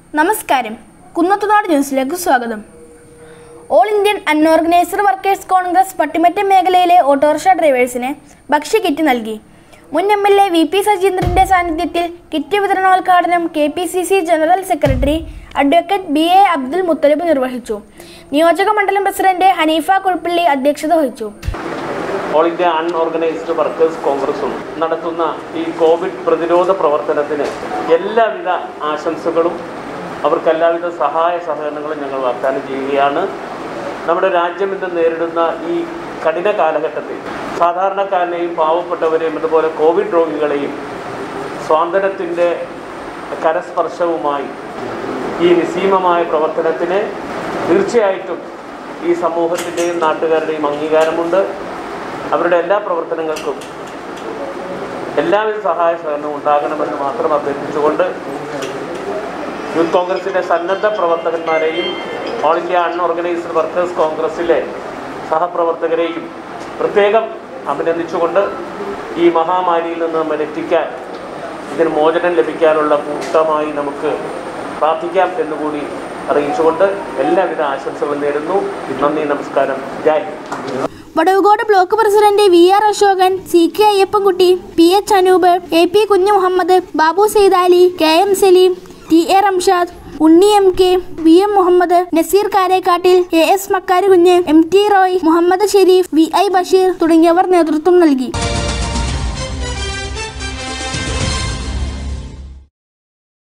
നമസ്കാരം കുന്നത്തുനാട് ന്യൂസിലേക്ക് സ്വാഗതം all Indian unorganised workers Congress Pattimattam മേഖലയിലെ ഓട്ടോറിക്ഷ ഡ്രൈവേഴ്സിന് ഭക്ഷ്യ കിറ്റ് നൽകി മുൻ M L A V P സജീന്ദ്രന്റെ സാന്നിധ്യത്തിൽ കിറ്റ് വിതരണോദ്ഘാടനം K P C C general secretary advocate B A Abdul Muthalib നിർവഹിച്ചു നിയോജക മണ്ഡലം പ്രസിഡന്റ് ഹനീഫ കുഴപ്പള്ളി അധ്യക്ഷത വഹിച്ചു ഓൾ ഇന്ത്യ അൺഓർഗനൈസ്ഡ് വർക്കേഴ്സ് കോൺഗ്രസും നടത്തുന്ന ഈ കോവിഡ് പ്രതിരോധ പ്രവർത്തനത്തിന് എല്ലാവിധ ആശംസകളും അവർക്ക് എല്ലാവിധ സഹായ സഹകരണങ്ങളും ഞങ്ങൾ വാഗ്ദാനം ചെയ്യുകയാണ് നമ്മുടെ രാജ്യം ഇന്ന് നേരിടുന്ന ഈ കഠിന കാലഘട്ടത്തിൽ സാധാരണക്കാരനെയും പാവപ്പെട്ടവരെയും അതുപോലെ കോവിഡ് രോഗികളെയും സ്വാതന്ത്ര്യത്തിൻ്റെ കരസ്പർശവുമായി ഈ നിസ്സീമമായ പ്രവർത്തനത്തിന് തീർച്ചയായിട്ടും ഈ സമൂഹത്തിൻ്റെയും നാട്ടുകാരുടെയും അംഗീകാരമുണ്ട് അവരുടെ എല്ലാ പ്രവർത്തനങ്ങൾക്കും എല്ലാവിധ സഹായ സഹകരണവും ഉണ്ടാകണമെന്ന് മാത്രം അഭ്യർത്ഥിച്ചുകൊണ്ട് യൂത്ത് കോൺഗ്രസിൻ്റെ സന്നദ്ധ പ്രവർത്തകന്മാരെയും ഓൾ ഇന്ത്യ അൺഓർഗനൈസ്ഡ് വർക്കേഴ്സ് കോൺഗ്രസിലെ സഹപ്രവർത്തകരെയും പ്രത്യേകം അഭിനന്ദിച്ചുകൊണ്ട് ഈ മഹാമാരിയിൽ നിന്ന് നമ്മൾ രക്ഷിക്കാൻ ഇതിന് മോചനം ലഭിക്കാനുള്ള കൂട്ടമായി നമുക്ക് പ്രാർത്ഥിക്കാം എന്നുകൂടി അറിയിച്ചുകൊണ്ട് എല്ലാവിധ ആശംസകളും നേരുന്നു നന്ദി നമസ്കാരം Jai Hind Vadavucode block president V R Ashokan C K Ayyappankutty P H Anoop A P Kunju Muhammad Babu Saithali K M Saleem T A Ramshad Unni M K V M Muhammad Naseer Karekkattil A S Makkarukunju M T Roy Muhammad Sherif V I Basheer തുടങ്ങിയവർ നേതൃത്വം നൽകി